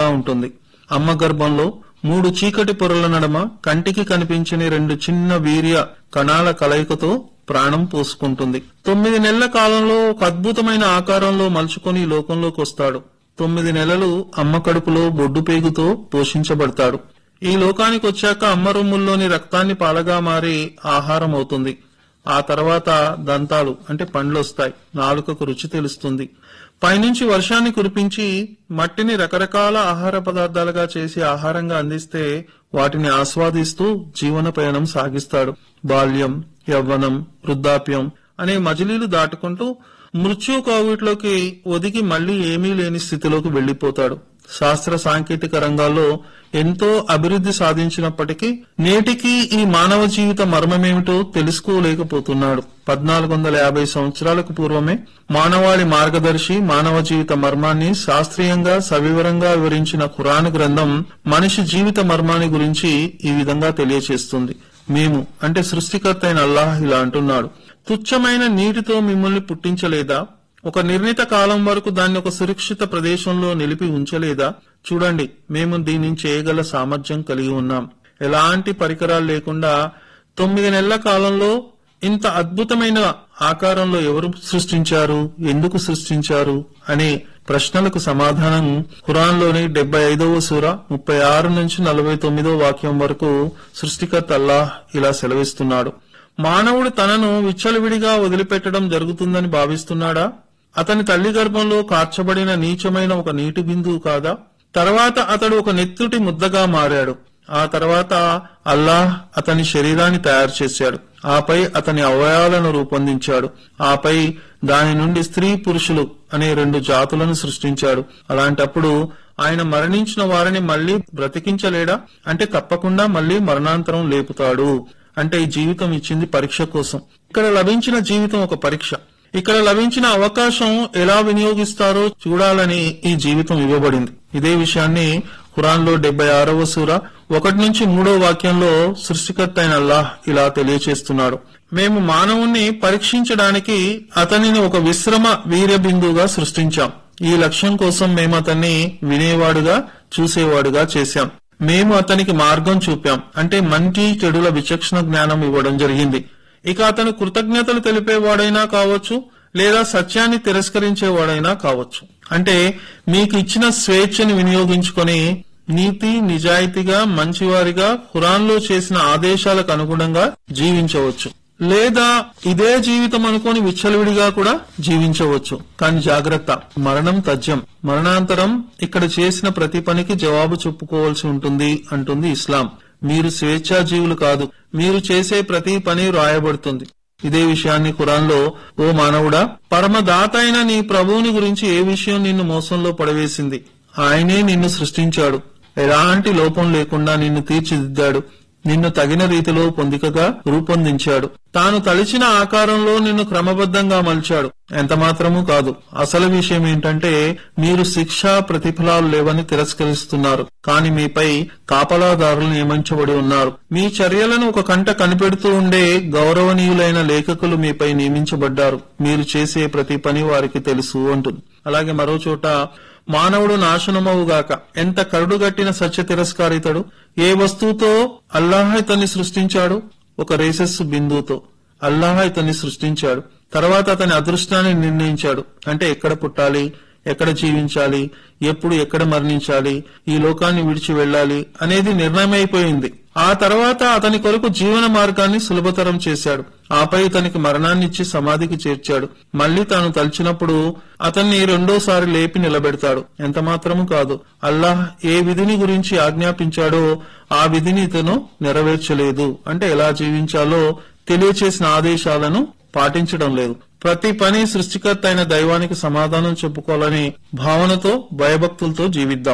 ఉంటుంది అమ్మ గర్భంలో మూడు చీకటి పొరల నడమ కంటికి కనిపించని రెండు చిన్న వీర్య కణాల కలయికతో ప్రాణం పోసుకుంటుంది తొమ్మిది నెలల కాలంలో ఒక అద్భుతమైన ఆకారంలో మలుచుకొని ఈ లోకంలోకి వస్తాడు తొమ్మిది నెలలు అమ్మ కడుపులో బొడ్డు పేగుతో పోషించబడతాడు ఈ లోకానికి వచ్చాక అమ్మ రొమ్ముల్లోని రక్తాన్ని పాలగా మారి ఆహారం అవుతుంది ఆ తర్వాత దంతాలు అంటే పండ్లు వస్తాయి నాలుకకు రుచి తెలుస్తుంది పైనుంచి వర్షాన్ని కురిపించి మట్టిని రకరకాల ఆహార పదార్థాలుగా చేసి ఆహారంగా అందిస్తే వాటిని ఆస్వాదిస్తూ జీవన పయనం సాగిస్తాడు బాల్యం యవ్వనం వృద్ధాప్యం అనే మజిలీలు దాటుకుంటూ మృత్యు కోవిట్లోకి ఒదిగి మళ్లీ ఏమీ లేని స్థితిలోకి వెళ్లిపోతాడు శాస్త్ర సాంకేతిక రంగాల్లో ఎంతో అభివృద్ధి సాధించినప్పటికీ నేటికి ఈ మానవ జీవిత మర్మమేమిటో తెలుసుకోలేకపోతున్నాడు పద్నాలుగు వందల యాభై సంవత్సరాలకు పూర్వమే మానవాళి మార్గదర్శి మానవ జీవిత మర్మాన్ని శాస్త్రీయంగా సవివరంగా వివరించిన ఖురాన్ గ్రంథం మనిషి జీవిత మర్మాన్ని గురించి ఈ విధంగా తెలియచేస్తుంది మేము అంటే సృష్టికర్త అయిన అల్లాహ్ ఇలా అంటున్నాడు తుచ్చమైన నీటితో మిమ్మల్ని పుట్టించలేదా ఒక నిర్ణీత కాలం వరకు దాన్ని ఒక సురక్షిత ప్రదేశంలో నిలిపి ఉంచలేదా చూడండి మేము దీన్ని చేయగల సామర్థ్యం కలిగి ఉన్నాం ఎలాంటి పరికరాలు లేకుండా తొమ్మిది నెలల కాలంలో ఇంత అద్భుతమైన ఆకారంలో ఎవరు సృష్టించారు ఎందుకు సృష్టించారు అనే ప్రశ్నలకు సమాధానం ఖురాన్లోని డెబ్బై ఐదవ సూర ముప్పై ఆరు నుంచి నలభై తొమ్మిదో వాక్యం వరకు సృష్టికర్త అల్లాహ్ ఇలా సెలవిస్తున్నాడు మానవుడు తనను విచ్చలవిడిగా వదిలిపెట్టడం జరుగుతుందని భావిస్తున్నాడా అతని తల్లి గర్భంలో కార్చబడిన నీచమైన ఒక నీటి బిందువు కాదా తర్వాత అతడు ఒక నెత్తుటి ముద్దగా మారాడు ఆ తర్వాత అల్లాహ్ అతని శరీరాన్ని తయారు చేశాడు ఆపై అతని అవయవాలను రూపొందించాడు ఆపై దాని నుండి స్త్రీ పురుషులు అనే రెండు జాతులను సృష్టించాడు అలాంటప్పుడు ఆయన మరణించిన వారిని మళ్లీ బ్రతికించలేడా అంటే తప్పకుండా మళ్లీ మరణాంతరం లేపుతాడు అంటే ఈ జీవితం ఇచ్చింది పరీక్ష కోసం ఇక్కడ లభించిన జీవితం ఒక పరీక్ష ఇక్కడ లభించిన అవకాశం ఎలా వినియోగిస్తారో చూడాలని ఈ జీవితం ఇవ్వబడింది ఇదే విషయాన్ని ఖురాన్ లో డెబ్బై ఆరవ సూర ఒకటి నుంచి మూడో వాక్యంలో సృష్టికర్త అయిన అల్లాహ్ ఇలా తెలియచేస్తున్నాడు మేము మానవుణ్ణి పరీక్షించడానికి అతనిని ఒక విశ్రమ వీర్య బిందువుగా సృష్టించాం ఈ లక్ష్యం కోసం మేము అతన్ని వినేవాడుగా చూసేవాడుగా చేశాం మేము అతనికి మార్గం చూపాం అంటే మంచి చెడుల విచక్షణ జ్ఞానం ఇవ్వడం జరిగింది ఇక అతను కృతజ్ఞతలు తెలిపేవాడైనా కావచ్చు లేదా సత్యాన్ని తిరస్కరించేవాడైనా కావచ్చు అంటే మీకు ఇచ్చిన స్వేచ్ఛని వినియోగించుకొని నీతి నిజాయితీగా మంచివారిగా ఖురాన్లో చేసిన ఆదేశాలకు అనుగుణంగా జీవించవచ్చు లేదా ఇదే జీవితం అనుకొని విచ్చలవిడిగా కూడా జీవించవచ్చు కానీ జాగ్రత్త మరణం తథ్యం మరణాంతరం ఇక్కడ చేసిన ప్రతి పనికి జవాబు చెప్పుకోవాల్సి ఉంటుంది అంటుంది ఇస్లాం మీరు స్వేచ్ఛాజీవులు కాదు మీరు చేసే ప్రతి పని రాయబడుతుంది ఇదే విషయాన్ని ఖురాన్లో ఓ మానవుడా పరమదాత అయిన నీ ప్రభువుని గురించి ఏ విషయం నిన్ను మోసంలో పడవేసింది ఆయనే నిన్ను సృష్టించాడు ఎలాంటి లోపం లేకుండా నిన్ను తీర్చిదిద్దాడు నిన్ను తగిన రీతిలో పొందికగా రూపొందించాడు తాను తలిచిన ఆకారంలో నిన్ను క్రమబద్ధంగా మలిచాడు ఎంత మాత్రమూ కాదు అసలు విషయం ఏంటంటే మీరు శిక్ష ప్రతిఫలాలు లేవని తిరస్కరిస్తున్నారు కాని మీపై కాపలాదారులు నియమించబడి ఉన్నారు మీ చర్యలను ఒక కంట కనిపెడుతూ ఉండే గౌరవనీయులైన లేఖకులు మీపై నియమించబడ్డారు మీరు చేసే ప్రతి పని వారికి తెలుసు అంటుంది అలాగే మరో చోట మానవుడు నాశనమవుగాక ఎంత కరుడుగట్టిన సత్య తిరస్కారితడు ఏ వస్తువుతో అల్లాహ్ ఇతన్ని సృష్టించాడు ఒక రేసస్సు బిందువుతో అల్లాహ్ ఇతన్ని సృష్టించాడు తర్వాత అతని అదృష్టాన్ని నిర్ణయించాడు అంటే ఎక్కడ పుట్టాలి ఎక్కడ జీవించాలి ఎప్పుడు ఎక్కడ మరణించాలి ఈ లోకాన్ని విడిచి వెళ్ళాలి అనేది నిర్ణయమైపోయింది ఆ తర్వాత అతని కొరకు జీవన మార్గాన్ని సులభతరం చేశాడు ఆపై ఇతనికి మరణాన్నిచ్చి సమాధికి చేర్చాడు మళ్లీ తాను తలిచినప్పుడు అతన్ని రెండోసారి లేపి నిలబెడతాడు ఎంత మాత్రము కాదు అల్లాహ్ ఏ విధిని గురించి ఆజ్ఞాపించాడో ఆ విధిని ఇతను నెరవేర్చలేదు అంటే ఎలా జీవించాలో తెలియచేసిన ఆదేశాలను పాటించడం లేదు ప్రతి పని సృష్టికర్త అయిన దైవానికి సమాధానం చెప్పుకోవాలని భావనతో భయభక్తులతో జీవిద్దాం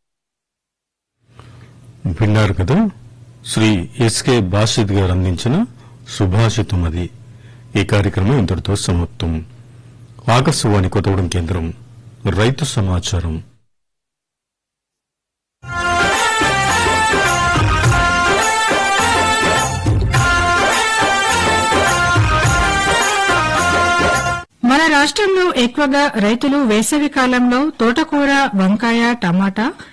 విన్నారు కదా శ్రీ ఎస్కే బాషిద్ గారు అందించిన సుభాషితం అది ఈ కార్యక్రమం ఇంతటితో సమాప్తం ఆకాశవాణి కొత్తగూడెం కేంద్రం రైతు సమాచారం మన రాష్ట్రంలో ఎక్కువగా రైతులు వేసవి కాలంలో తోటకూర వంకాయ టమాటా